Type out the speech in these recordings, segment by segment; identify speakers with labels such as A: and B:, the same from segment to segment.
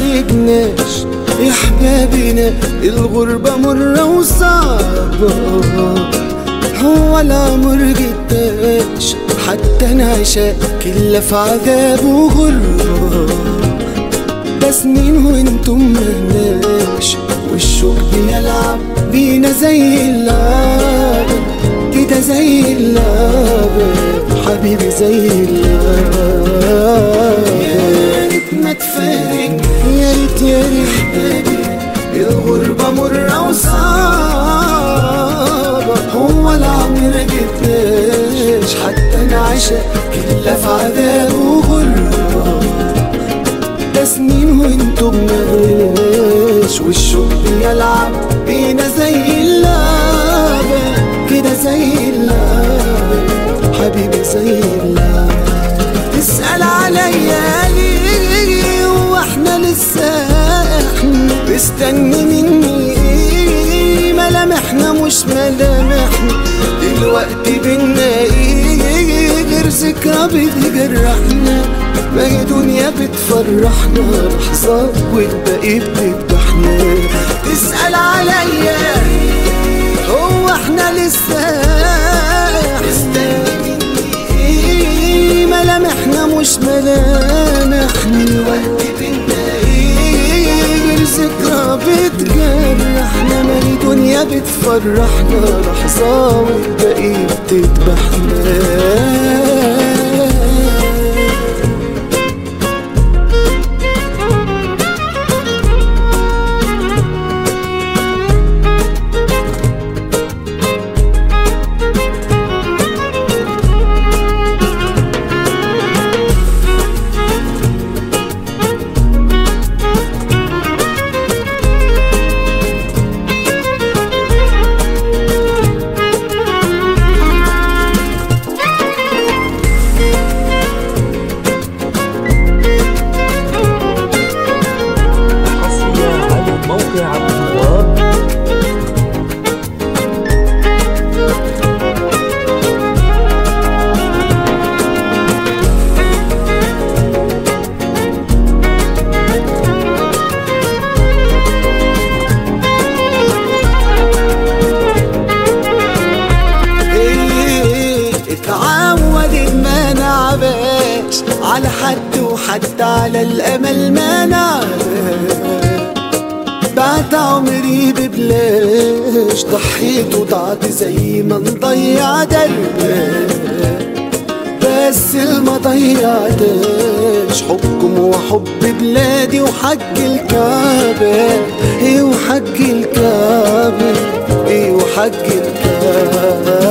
A: تفارقناش يا حبابنا الغربة مرة وصعبة هو العمر جداش حتى نعشق كلها في عذاب وغربة ده سنين وانتم مهناش والشوق بيلعب بينا زي اللعبة كده زي اللعبة حبيبي زي اللعبة يا ريت ما تفارق يا ريت يا ريت حبيبي الغربة مرة وصعبة هو العمر جبناش حتى نعشق كلها في عذاب وغربة ده سنين وانتم مغلاش والشوق بيلعب بينا زي اللعبة كده زي اللعبة حبيبي زي اللعبة تسأل عليا ليه واحنا لسه احنا مستني مني ايه ملامحنا مش ملامحنا دلوقتي بينا ايه غير ذكرى بتجرحنا ما هي دنيا بتفرحنا لحظات والباقي بتذبحنا تسأل عليا هو احنا لسه مستني مني ايه ملامحنا مش ملامحنا الوقت بينا ايه غير ذكرى بتجرحنا ما هي دنيا بتفرحنا لحظة والباقي بتذبحنا
B: حصريا على موقع عبد الوهاب
A: إيه اتعودت ما نعباش على حد وحتى على الامل ما نعباش بعت عمري ببلاش ضحيت وضعت زي ما نضيع دربك بس ما ضيعتش حبكم وحب بلادي وحج الكعبة ايه وحج الكعبة ايه وحج الكعبة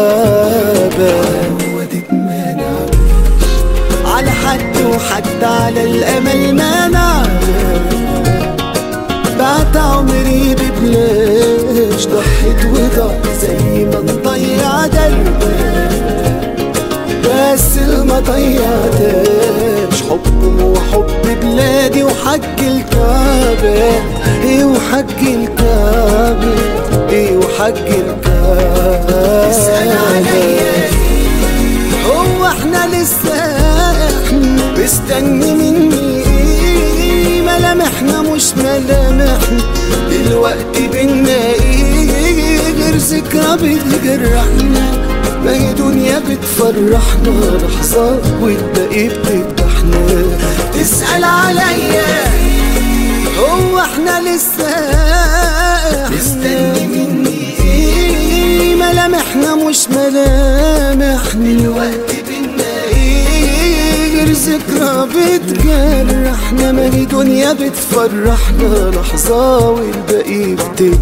A: ودك ما نعرفش على حد وحتى على الامل ما نعرف بعت عمري ببلاش ضحيت وضعت زي ما نضيع دربك بس ما ضيعتش حبكم وحب بلادي وحج الكعبة ايه وحج الكعبة ايه وحج الكعبة اسأل عليا هو احنا لسه احنا مستني مني ايه ملامحنا مش ملامحنا دلوقتي بينا ايه غير ذكرى بتجرحنا ما هي دنيا بتفرحنا لحظات والباقي بتذبحنا تسأل عليا هو احنا لسه مستني مني ايه ملامحنا مش ملامحنا الوقت بينا ايه غير ذكرى بتجرحنا ما هي دنيا بتفرحنا لحظة والباقي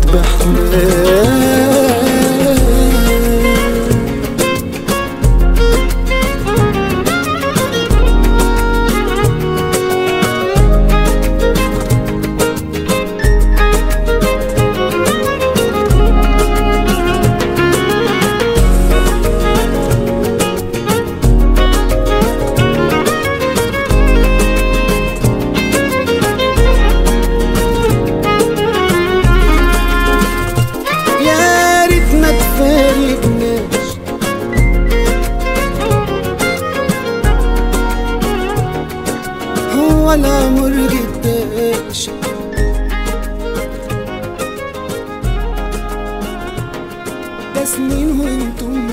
A: بتذبحنا يا ريت ما تفارقناش هو العمر جداش سنين وانتم